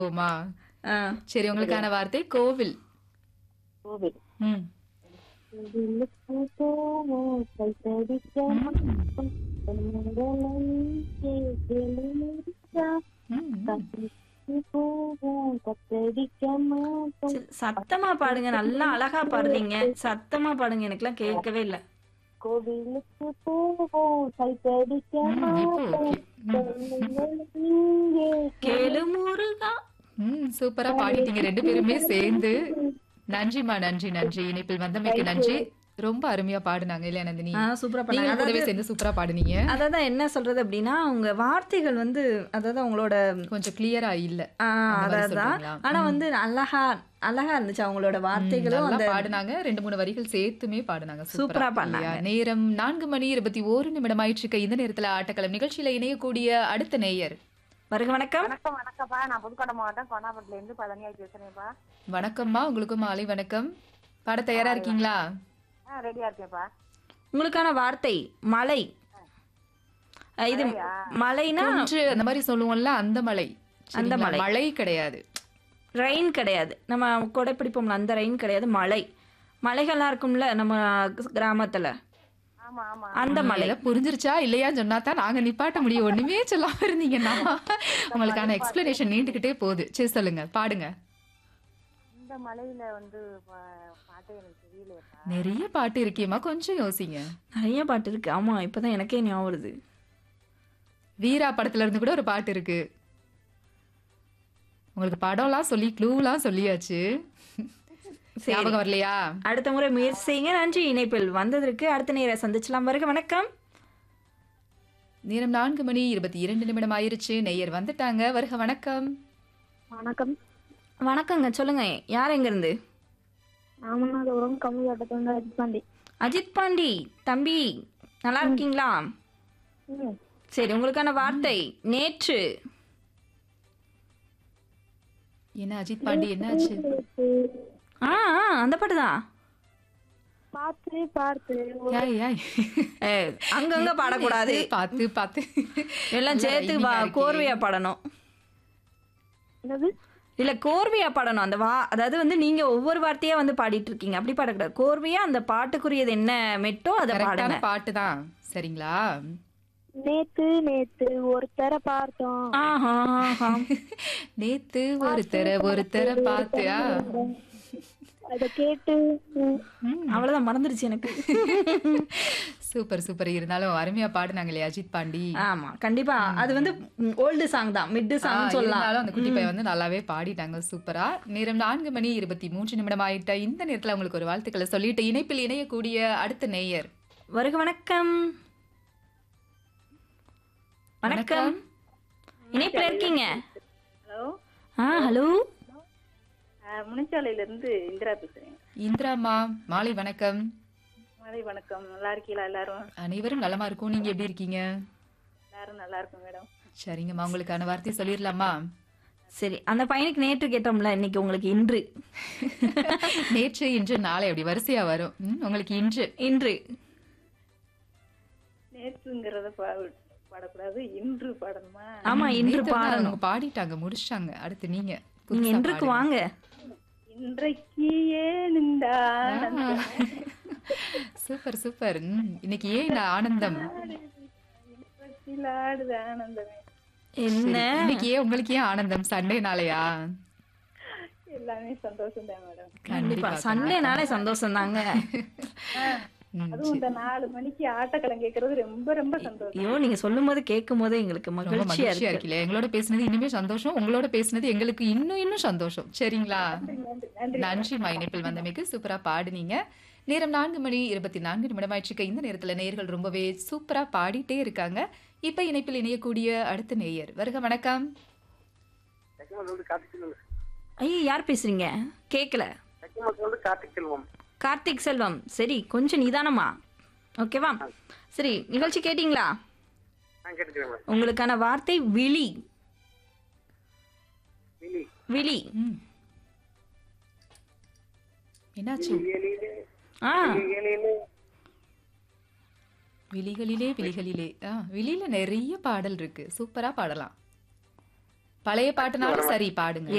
ஓமா ஆ சரி உங்களுக்கான வார்த்தை கோவில் கோவில் ம் கோவிலுக்கு போவோம் கைத்தடிக்க மாட்டோம். பொன்மகளை கேட்கலிருந்தா. ம். கத்திக்கு போவோம் கத்தடிக்க மாட்டோம் சரி, சத்தமா பாடுங்க நல்லா அழகா பாடுறீங்க சத்தமா பாடுங்க எனக்குலாம் கேட்கவே இல்ல கோவிலுக்கு போவோம் கைத்தடிக்க ம், இப்போ மாட்டோம் ஓகே பொன்மகளை இங்கே கேளு முருகா ம் சூப்பரா பாடிட்டீங்க ரெண்டு பேருமே சேர்ந்து நன்றிமா நன்றி நன்றி இணைப்பில் வந்தமைக்கு நன்றி ரொம்ப அருமையா பாடுனாங்க இல்லையா நந்தினி ஆ சூப்பரா நீங்க பண்ணாங்க கூடவே அதாவது சேர்ந்து சூப்பரா பாடுனீங்க அதாவது என்ன சொல்றது அப்படின்னா உங்க வார்த்தைகள் வந்து அதாவது அவங்களோட கொஞ்சம் கிளியரா இல்ல ஆ, அந்த மாதிரி அதான் சொல்றீங்களா? ஆனா வந்து அழகா அழகா இருந்துச்சு அவங்களோட வார்த்தைகளும் நல்லா அந்த பாடுனாங்க ரெண்டு மூணு வரிகள் சேர்த்துமே பாடுனாங்க சூப்பரா இல்லையா? பாடுனாங்க. நேரம் நான்கு மணி இருபத்தி ஓரு நிமிடம் ஆயிட்டு இருக்க இந்த நேரத்துல ஆட்டக்களம் நிகழ்ச்சியில இணையக்கூடிய அடுத்த நேயர் வருக வணக்கம் வணக்கம் வணக்கம்ப்பா நான் புதுக்கோட்டை மாவட்டம் கொண்டாபட்டில இருந்து பழனியாய் பேசுறேன்ப்பா வணக்கம்மா உங்களுக்கும் மாலை வணக்கம் பாட தயாரா இருக்கீங்களா ஆ ரெடியா இருக்கேன்ப்பா உங்களுக்கான வார்த்தை மலை அஹ், இது மலைனா குன்று அந்த மாதிரி சொல்லுவோம்ல அந்த மலை அந்த சரிங்களா? மலை. மலை கிடையாது ரெயின் கிடையாது நம்ம கொடை பிடிப்போம்ல அந்த ரெயின் கிடையாது மலை மலைகள்லாம் இருக்கும்ல நம்ம கிராமத்துல ஆமா ஆமா அந்த மலை ஏதோ புரிஞ்சிருச்சா இல்லையான்னு சொன்னா தான் நாங்க நிப்பாட்ட முடியும் ஒண்ணுமே சொல்லாம இருந்தீங்கன்னா உங்களுக்கான எக்ஸ்பிளனேஷன் நீண்டுகிட்டே போகுது சரி சொல்லுங்க பாடுங்க இந்த மலையில வந்து பா- பாட்டு எனக்கு தெரியலையப்பா நிறைய பாட்டு இருக்கியம்மா கொஞ்சம் யோசிங்க நிறைய பாட்டு இருக்கு ஆமா இப்பதான் எனக்கே ஞாபகம் வருது வீரா படத்துல இருந்து கூட ஒரு பாட்டு இருக்கு உங்களுக்கு படம்லாம் சொல்லி க்ளூலாம் சொல்லியாச்சு சரி ஞாபகம் வரலையா அடுத்த முறை முயற்சி செய்யுங்க நன்றி இணைப்பில் வந்ததற்கு அடுத்த நேர சந்திச்சலாம் வருக வணக்கம் நேரம் நான்கு மணி இருபத்தி இரண்டு நிமிடம் ஆயிருச்சு நெய்யர் வந்துட்டாங்க வருக வணக்கம் வணக்கம் வணக்கங்க சொல்லுங்க யார் எங்க இருந்து ராமநாதபுரம் கம்மியாட்டத்துல அஜித் பாண்டி அஜித் பாண்டி தம்பி நல்லா இருக்கீங்களா ம் சரி உங்களுக்கான வார்த்தை நேற்று என்ன அஜித் பாண்டி என்னாச்சு ஆ ஆ, அந்த பாட்டு தான் பார்த்து பார்த்து யாய் யாய் அங்கங்க பாடக்கூடாது பார்த்து பார்த்து எல்லாம் சேர்த்து rhyming-ஆ வா- இருக்கே. கோர்வையா பாடணும் என்னது இல்ல கோர்வையா பாடணும் அந்த வா அதாவது வந்து நீங்க ஒவ்வொரு வார்த்தையா வந்து பாடிட்டு இருக்கீங்க அப்படி பாடக்கூடாது கோர்வையா அந்த பாட்டுக்குரியது என்ன மெட்டோ அதை பாடுங்க கரெக்டான பாட்டு தான் சரிங்களா நேத்து நேத்து ஒருத்தரை பார்த்தோம் ஆஹா ஆஹா. நேத்து ஒருத்தர ஒருத்தர பார்த்தியா அத கேட்டு ம், அவ்வளவுதான் மறந்துருச்சு எனக்கு சூப்பர் சூப்பர் இருந்தாலும் அருமையா பாடுனாங்க இல்லையா அஜித் பாண்டி ஆமா கண்டிப்பா அது வந்து ஓல்டு சாங் தான் மிட் ஆ, சாங் சொல்லலாம் இருந்தாலும் அந்த குட்டி பையன் வந்து நல்லாவே பாடிட்டாங்க சூப்பரா நேரம் நான்கு மணி இருபத்தி மூன்று நிமிடம் ஆயிட்ட இந்த நேரத்துல உங்களுக்கு ஒரு வாழ்த்துக்களை சொல்லிட்டு இணைப்பில் இணையக்கூடிய அடுத்த நேயர் வருக வணக்கம் வணக்கம் இணைப்புல இருக்கீங்க ஹலோ ஆ ஹலோ முனிச்சாலையில இருந்து இந்திரா பேசுறேன் இந்திராமா மாலை வணக்கம் மாலை வணக்கம் நல்லா இருக்கீங்களா எல்லாரும் அனைவரும் நலமா இருக்கும் நீங்க எப்படி இருக்கீங்க எல்லாரும் நல்லா இருக்கும் மேடம் சரிங்கம்மா உங்களுக்கான வார்த்தை சொல்லிடலாமா சரி அந்த பையனுக்கு நேற்று கேட்டோம்ல இன்னைக்கு உங்களுக்கு இன்று நேற்று இன்று நாளை அப்படி வரிசையா வரும் ம், உங்களுக்கு இன்று இன்று நேற்றுங்கிறத பாடக்கூடாது இன்று பாடணுமா ஆமா இன்று நேத்து வந்து பாடணும் அவங்க பாடிட்டாங்க முடிச்சிட்டாங்க அடுத்து நீங்க நீங்க புதுசா இன்றுக்கு பாடுங்க. வாங்க இன்றைக்கு ஏன் இந்த ஆனந்தம்? சூப்பர் சூப்பர் ம், இன்னைக்கு ஏன் இந்த ஆனந்தம் இன்பத்தில் ஆடுது ஆனந்தமே என்ன இன்னைக்கு ஏன் உங்களுக்கு ஏன் ஆனந்தம் சண்டே நாளையா எல்லாமே சந்தோஷம் தான் மேடம் கண்டிப்பா சண்டே நாளே சந்தோஷம் தாங்க ம், அதுவும் இந்த நாலு மணிக்கு ஆட்டக்களம் கேட்கறது ரொம்ப ரொம்ப சந்தோஷம் ஐயோ நீங்க சொல்லும் போது கேட்கும் போதே எங்களுக்கு ரொம்ப மகிழ்ச்சியா மகிழ்ச்சியா இருக்கு இருக்குல்ல எங்களோட பேசுனது இன்னுமே சந்தோஷம் உங்களோட பேசுனது எங்களுக்கு இன்னும் இன்னும் சந்தோஷம் சரிங்களா நன்றி இணைப்பில் வந்தமைக்கு சூப்பரா பாடுனீங்க நேரம் நான்கு மணி இருபத்தி நான்கு நிமிடமாயிடுச்சுக்க இந்த நேரத்துல நேயர்கள் ரொம்பவே சூப்பரா பாடிட்டே இருக்காங்க இப்ப இணைப்பில் இணையக்கூடிய அடுத்த நேயர் வருக வணக்கம் ஐயோ யார் பேசுறீங்க கேட்கல கார்த்திக் செல்வம் கார்த்திக் செல்வம் சரி கொஞ்சம் நிதானமா ஓகேவா சரி நிகழ்ச்சி கேட்டிங்களா நான் கேட்டுக்கிறேன் மேடம் உங்களுக்கான வார்த்தை விழி விழி விழி ம். என்னாச்சு விழிகளிலே ஆ விழிகளிலே விழிகளிலே விழிகளிலே ஆ விழியில நிறைய பாடல் இருக்கு சூப்பரா பாடலாம் பழைய பாட்டுனாலும் சரி பாடுங்க